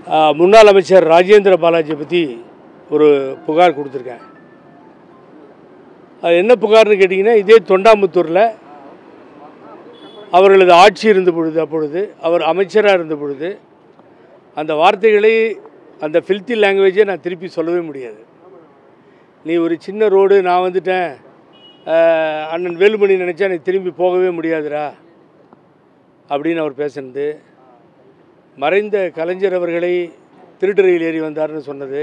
ஆ, முன்னாள் அமைச்சர் ராஜேந்திர பாலாஜியை பற்றி ஒரு புகார் கொடுத்துருக்கேன் அது என்ன புகார்னு கேட்டிங்கன்னா இதே தொண்டாமுத்தூரில் அவர்களது ஆட்சி இருந்த பொழுது அப்பொழுது அவர் அமைச்சராக இருந்த பொழுது அந்த வார்த்தைகளை அந்த ஃபில்த்தி லாங்குவேஜை நான் திருப்பி சொல்லவே முடியாது நீ ஒரு சின்ன ரோடு நான் வந்துட்டேன் ஆஹ், அண்ணன் வேலுமணி நினச்சா நீ திரும்பி போகவே முடியாதுடா அப்படின்னு அவர் பேசுனது மறைந்த கலைஞர் அவர்களை திருட்டுறையில் ஏறி வந்தார்னு சொன்னது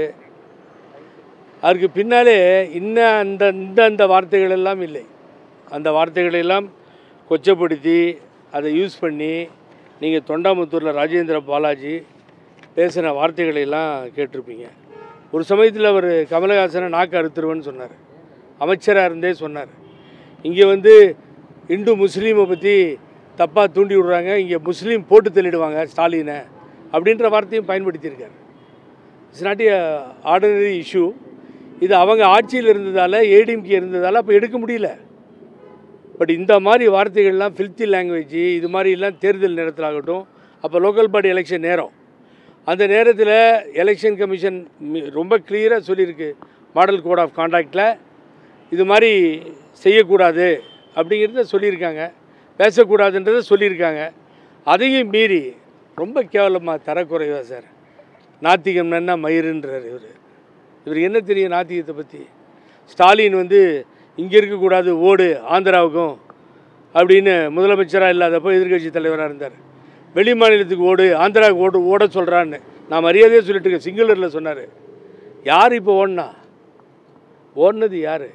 அதற்கு பின்னாலே இன்னும் அந்த இந்த அந்த வார்த்தைகள் எல்லாம் இல்லை அந்த வார்த்தைகளை எல்லாம் கொச்சப்படுத்தி அதை யூஸ் பண்ணி நீங்கள் தொண்டாமுத்தூரில் ராஜேந்திர பாலாஜி பேசின வார்த்தைகளை எல்லாம் கேட்டிருப்பீங்க ஒரு சமயத்தில் அவர் கமலஹாசனை நாக்கு அறுத்துருவேன்னு சொன்னார் அமைச்சராக இருந்தே சொன்னார் இங்கே வந்து இந்து முஸ்லீமை பற்றி தப்பாக தூண்டி விடுறாங்க இங்கே முஸ்லீம் போட்டு தள்ளிடுவாங்க ஸ்டாலினை அப்படின்ற வார்த்தையும் பயன்படுத்தியிருக்காரு it's not a ordinary issue இது அவங்க ஆட்சியில் இருந்ததால் ஏடிஎம்கே இருந்ததால் அப்போ எடுக்க முடியல பட் இந்த மாதிரி வார்த்தைகள்லாம் ஃபில்த்தி லாங்குவேஜ் இது மாதிரிலாம் தேர்தல் நேரத்தில் ஆகட்டும் அப்போ லோக்கல் பாடி எலெக்ஷன் நேரம் அந்த நேரத்தில் எலெக்ஷன் கமிஷன் மி- ரொம்ப கிளியராக சொல்லியிருக்கு மாடல் கோட் ஆஃப் கான்டாக்டில் இது மாதிரி செய்யக்கூடாது அப்படிங்கிறத சொல்லியிருக்காங்க பேசக்கூடாதுன்றதை சொல்லியிருக்காங்க அதையும் மீறி ரொம்ப கேவலமாக தரக்குறைவா சார் நாத்திகம்னா மயிருன்றார் இவர் இவர் என்ன தெரியும் நாத்திகத்தை பற்றி ஸ்டாலின் வந்து இங்கே இருக்கக்கூடாது ஓடு ஆந்திராவுக்கும் அப்படின்னு முதலமைச்சராக இல்லாதப்போ எதிர்க்கட்சி தலைவராக இருந்தார் வெளி மாநிலத்துக்கு ஓடு ஆந்திராவுக்கு ஓடு ஓட சொல்கிறான்னு நான் மரியாதையாக சொல்லிட்டு இருக்கேன் சிங்களரில் சொன்னார் யார் இப்போ ஓடினா ஓடினது யார்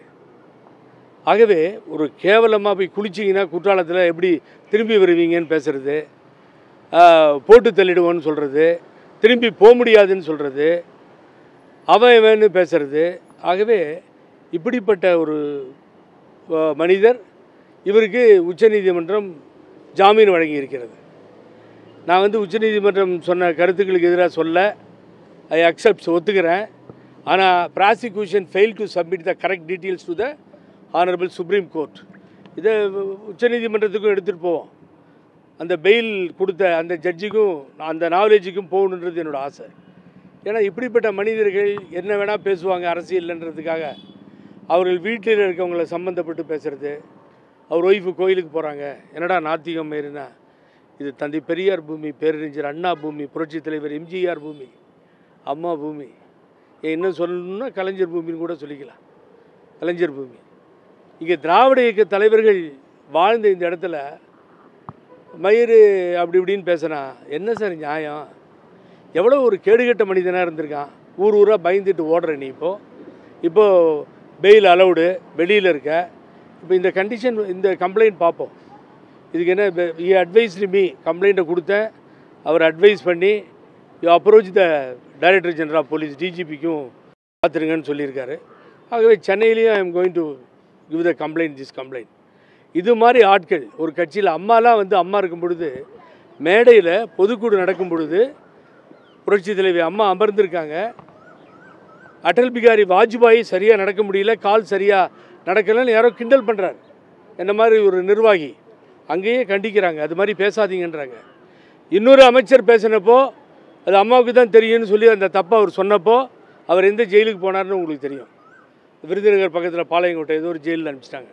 ஆகவே ஒரு கேவலமாக போய் குளிச்சிங்கன்னா குற்றாலத்தில் எப்படி திரும்பி வருவீங்கன்னு பேசுகிறது போட்டு தள்ளிடுவோன்னு சொல்கிறது திரும்பி போக முடியாதுன்னு சொல்கிறது அவன் இவன்னு பேசுறது ஆகவே இப்படிப்பட்ட ஒரு அஹ், மனிதர் இவருக்கு உச்சநீதிமன்றம் ஜாமீன் வழங்கி இருக்கிறது நான் வந்து உச்சநீதிமன்றம் சொன்ன கருத்துக்களுக்கு எதிராக சொல்ல ஐ அக்செப்ட்ஸ் ஒத்துக்கிறேன் ஆனால் prosecution fail to submit the correct details to the honourable supreme court இதை உச்சநீதிமன்றத்துக்கும் எடுத்துகிட்டு போவோம் அந்த பெயில் கொடுத்த அந்த ஜட்ஜிக்கும் அந்த நாவலேஜுக்கும் போகணுன்றது என்னோட ஆசை ஏன்னா இப்படிப்பட்ட மனிதர்கள் என்ன வேணால் பேசுவாங்க அரசியல்ன்றதுக்காக அவர்கள் வீட்டில் இருக்கவங்கள சம்மந்தப்பட்டு பேசுகிறது அவர் ஒய்ஃபு கோயிலுக்கு போகிறாங்க என்னடா நாத்திகம் மாரினா இது தந்தை பெரியார் பூமி பேரறிஞர் அண்ணா பூமி புரட்சித் தலைவர் எம்ஜிஆர் பூமி அம்மா பூமி ஏன் இன்னும் சொல்லணும்னா கலைஞர் பூமின்னு கூட சொல்லிக்கலாம் கலைஞர் பூமி இங்கே திராவிட இயக்க தலைவர்கள் வாழ்ந்த இந்த இடத்துல மயிறு அப்படி இப்படின்னு பேசுனா என்ன சார் நியாயம் எவ்வளோ ஒரு கேடுகெட்ட மனிதனாக இருந்திருக்கான் ஊர் ஊராக பயந்துட்டு ஓடுற நீ இப்போது இப்போது பெயில் அலௌடு வெளியில் இருக்க இப்போ இந்த கண்டிஷன் இந்த கம்ப்ளைண்ட் பார்ப்போம் இதுக்கு என்ன இ அட்வைஸ்டு மீ கம்ப்ளைண்ட்டை கொடுத்தேன் அவர் அட்வைஸ் பண்ணி you approach the director general of police டிஜிபிக்கும் பார்த்துருங்கன்னு சொல்லியிருக்காரு ஆகவே சென்னையிலையும் I am going to give the complaint this complaint இது மாதிரி ஆட்கள் ஒரு கட்சியில் அம்மாலாம் வந்து அம்மா இருக்கும் பொழுது மேடையில் பொதுக்கூடு நடக்கும் பொழுது புரட்சி தலைவி அம்மா அமர்ந்திருக்காங்க அடல் பிகாரி வாஜ்பாய் சரியாக நடக்க முடியல கால் சரியாக நடக்கலைன்னு யாரோ கிண்டல் பண்ணுறாரு என்ன மாதிரி ஒரு நிர்வாகி அங்கேயே கண்டிக்கிறாங்க அது மாதிரி பேசாதீங்கன்றாங்க இன்னொரு அமைச்சர் பேசினப்போ அது அம்மாவுக்கு தான் தெரியும்னு சொல்லி அந்த தப்பை அவர் சொன்னப்போ அவர் எந்த ஜெயிலுக்கு போனார்னு உங்களுக்கு தெரியும் விருதுநகர் பக்கத்தில் பாளையங்கோட்டை ஏதோ ஒரு ஜெயிலில் அனுப்பிச்சிட்டாங்க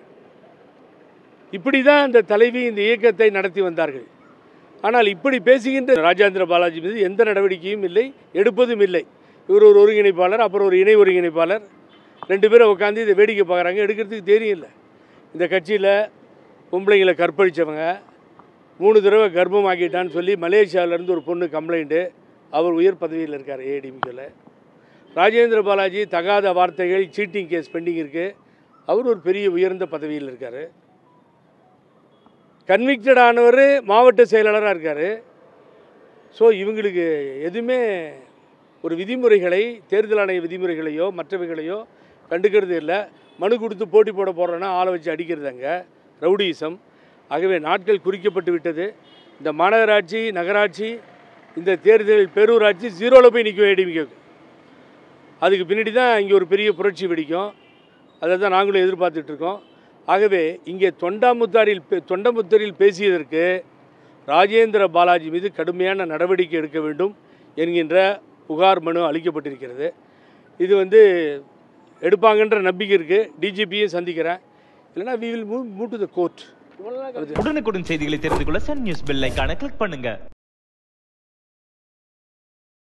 இப்படி தான் அந்த தலைவி இந்த இயக்கத்தை நடத்தி வந்தார்கள் ஆனால் இப்படி பேசுகின்ற ராஜேந்திர பாலாஜி மீது எந்த நடவடிக்கையும் இல்லை எடுப்பதும் இல்லை இவர் ஒரு ஒருங்கிணைப்பாளர் அப்புறம் ஒரு இணை ஒருங்கிணைப்பாளர் ரெண்டு பேரும் உட்காந்து இதை வேடிக்கை பார்க்குறாங்க எடுக்கிறதுக்கு தெரியும் இல்லை இந்த கட்சியில் பொம்பளைங்களை கற்பழித்தவங்க மூணு தடவை கர்ப்பம் ஆக்கிட்டான்னு சொல்லி மலேசியாவிலேருந்து ஒரு பொண்ணு கம்ப்ளைண்ட்டு அவர் உயர் பதவியில் இருக்கார் ஏடிமிக்கில் ராஜேந்திர பாலாஜி தகாத வார்த்தைகள் சீட்டிங் கேஸ் பெண்டிங் இருக்குது அவர் ஒரு பெரிய உயர்ந்த பதவியில் இருக்கார் கன்விக்டட் ஆனவர் மாவட்ட செயலாளராக இருக்கார் ஸோ இவங்களுக்கு எதுவுமே ஒரு விதிமுறைகளை தேர்தல் ஆணைய விதிமுறைகளையோ மற்றவைகளையோ கண்டுக்கிறது இல்லை மனு கொடுத்து போட்டி போட போடுறோன்னா ஆளை வச்சு அடிக்கிறது அங்கே ரவுடியிசம் ஆகவே நாட்கள் குறிக்கப்பட்டு விட்டது இந்த மாநகராட்சி நகராட்சி இந்த தேர்தலில் பேரூராட்சி ஜீரோவில் போய் நிற்கும் ஏடிமிக்கு அதுக்கு பின்னாடி தான் இங்கே ஒரு பெரிய புரட்சி வெடிக்கும் அதை தான் நாங்களும் எதிர்பார்த்துட்டு இருக்கோம் ஆகவே இங்கே தொண்டாமுத்தாரில் பே- தொண்டமுத்தரில் பேசியதற்கு ராஜேந்திர பாலாஜி மீது கடுமையான நடவடிக்கை எடுக்க வேண்டும் என்கின்ற புகார் மனு அளிக்கப்பட்டிருக்கிறது இது வந்து எடுப்பாங்கன்ற நம்பிக்கை இருக்குது டிஜிபியும் சந்திக்கிறேன் இல்லைனா we will move move to the court உடனுக்குடன் செய்திகளை தெரிந்து கொள்ள சன் நியூஸ் பெல் ஐகானை கிளிக் பண்ணுங்க